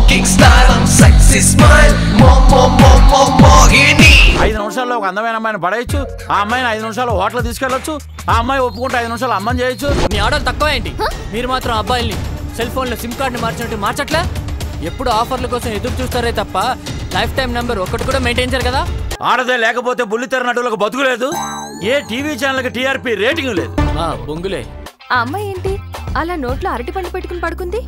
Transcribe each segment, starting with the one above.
Smoking style, I'm sexy smile. More, more, more, more, Mohini. ఐదు నిమిషాల్లో ఒక అందమైన అమ్మాయిని పడేయచ్చు ఆ అమ్మాయిని ఐదు నిమిషాలు హోటల్ తీసుకెళ్ళొచ్చు ఆ అమ్మాయి ఒప్పుకుంటే ఐదు నిమిషాలు అమ్మని చేయొచ్చు మీ ఆర్డర్ తక్కువ ఏంటి మీరు మాత్రం అబ్బాయిల్ని సెల్ ఫోన్ లో సిమ్ కార్డ్ ని మార్చినట్టు మార్చట్లే ఎప్పుడు ఆఫర్ల కోసం ఎదురు చూస్తారే తప్ప లైఫ్ టైం నెంబర్ ఒకటి కూడా మెయింటైన్ చేయరు కదా ఆడదే లేకపోతే బుల్లితెర నటులకు బతుకులేదు ఏ టీవీ ఛానల్కి టీఆర్పీ రేటింగ్ లేదు ఆ, బొంగులే ఆ అమ్మాయి ఏంటి అలా నోట్లో అరటి పండు పెట్టుకుని పడుకుంది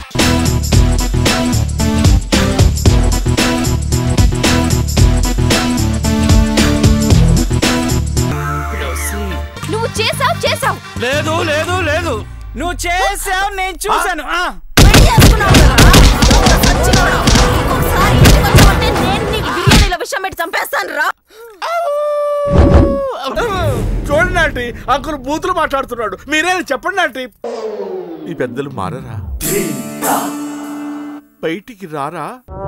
నువ్వు చేసావు చేసావు లేదు లేదు లేదు నువ్వు చేసావు నేను చూసాను పెళ్లి చేసుకున్నావు కదా? సచ్చినోడా. ఇంకొకసారి ఇంటికి వచ్చావంటే నేను నీకు బిర్యానీలో విషం పెట్టి చంపేస్తాను రా చూడండి ఆంటీ అంకుల్ బూతులు మాట్లాడుతున్నాడు మీరే చెప్పండి ఆంటీ ఈ పెద్దలు మారరా బయటికి రారా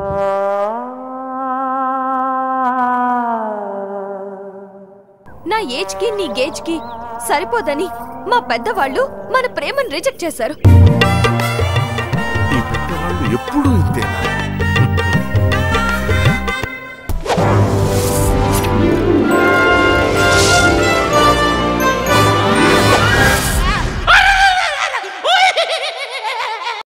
నా ఏజ్ కి నీ గేజ్ కి సరిపోదని మా పెద్దవాళ్ళు మన ప్రేమను రిజెక్ట్ చేశారు ఈ పెద్దవాళ్ళు ఎప్పుడూ ఇంతేనా